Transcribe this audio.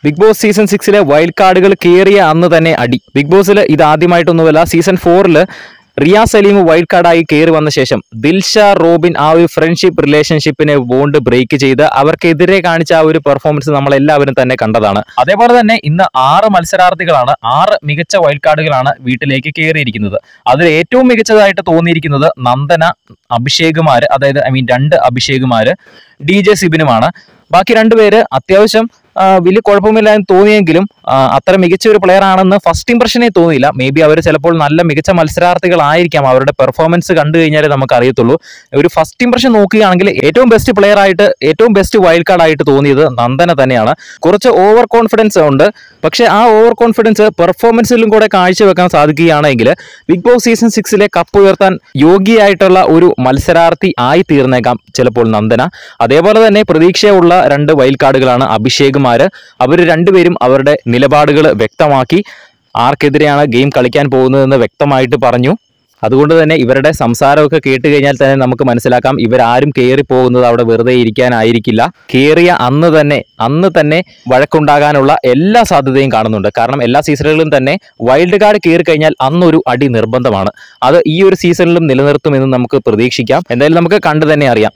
big boss season സിക്സിലെ wild കാർഡുകൾ കയറിയ അന്ന് തന്നെ അടി ബിഗ് ബോസിൽ ഇത് ആദ്യമായിട്ടൊന്നുമല്ല സീസൺ ഫോറിൽ റിയാസ് സലീം വൈൽഡ് കാർഡായി കയറി വന്ന ശേഷം ദിൽഷ റോബിൻ ആ ഒരു ഫ്രണ്ട്ഷിപ്പ് റിലേഷൻഷിപ്പിനെ ബോണ്ട് ബ്രേക്ക് ചെയ്ത് അവർക്കെതിരെ കാണിച്ച ആ ഒരു പെർഫോമൻസ് നമ്മൾ എല്ലാവരും തന്നെ കണ്ടതാണ് അതേപോലെ തന്നെ ഇന്ന് ആറ് മത്സരാർത്ഥികളാണ് ആറ് മികച്ച വൈൽഡ് കാർഡുകളാണ് വീട്ടിലേക്ക് കയറിയിരിക്കുന്നത് അതിൽ ഏറ്റവും മികച്ചതായിട്ട് തോന്നിയിരിക്കുന്നത് നന്ദന അഭിഷേകുമാര് അതായത് ഐ മീൻ രണ്ട് അഭിഷേകുമാര് ഡി ജെ സിബിനുമാണ് ബാക്കി രണ്ടുപേര് അത്യാവശ്യം ആ, വലിയ കുഴപ്പമില്ല എന്ന് തോന്നിയെങ്കിലും ആ, അത്ര മികച്ച ഒരു പ്ലെയർ ആണെന്ന് ഫസ്റ്റ് ഇംപ്രഷനെ തോന്നിയില്ല മേ ബി അവർ ചിലപ്പോൾ നല്ല മികച്ച മത്സരാർത്ഥികളായിരിക്കാം അവരുടെ പെർഫോമൻസ് കണ്ടു കഴിഞ്ഞാലേ നമുക്ക് അറിയത്തുള്ളൂ ഒരു ഫസ്റ്റ് ഇംപ്രഷൻ നോക്കുകയാണെങ്കിൽ ഏറ്റവും ബെസ്റ്റ് പ്ലെയർ ആയിട്ട് ഏറ്റവും ബെസ്റ്റ് വൈൽഡ് കാർഡ് ആയിട്ട് തോന്നിയത് നന്ദന തന്നെയാണ് കുറച്ച് ഓവർ കോൺഫിഡൻസ് ഉണ്ട് പക്ഷേ ആ ഓവർ കോൺഫിഡൻസ് പെർഫോമൻസിലും കൂടെ കാഴ്ചവെക്കാൻ സാധിക്കുകയാണെങ്കിൽ ബിഗ് ബോസ് സീസൺ സിക്സിലെ കപ്പ് ഉയർത്താൻ യോഗ്യയായിട്ടുള്ള ഒരു മത്സരാർത്ഥി ആയി തീർന്നേക്കാം ചിലപ്പോൾ നന്ദന അതേപോലെ തന്നെ പ്രതീക്ഷയുള്ള രണ്ട് വൈൽഡ് കാർഡുകളാണ് അഭിഷേകുമാര് അവർ രണ്ടുപേരും അവരുടെ നിലപാടുകൾ വ്യക്തമാക്കി ആർക്കെതിരെയാണ് ഗെയിം കളിക്കാൻ പോകുന്നതെന്ന് വ്യക്തമായിട്ട് പറഞ്ഞു അതുകൊണ്ട് തന്നെ ഇവരുടെ സംസാരമൊക്കെ കേട്ട് കഴിഞ്ഞാൽ തന്നെ നമുക്ക് മനസ്സിലാക്കാം ഇവരാരും കയറി പോകുന്നത് അവിടെ വെറുതെ ഇരിക്കാനായിരിക്കില്ല കയറിയ അന്ന് തന്നെ അന്ന് തന്നെ വഴക്കുണ്ടാകാനുള്ള എല്ലാ സാധ്യതയും കാണുന്നുണ്ട് കാരണം എല്ലാ സീസണുകളിലും തന്നെ വൈൽഡ് കാർഡ് കയറി കഴിഞ്ഞാൽ അന്നൊരു അടി നിർബന്ധമാണ് അത് ഈ ഒരു സീസണിലും നിലനിർത്തുമെന്ന് നമുക്ക് പ്രതീക്ഷിക്കാം എന്തായാലും നമുക്ക് കണ്ടു തന്നെ അറിയാം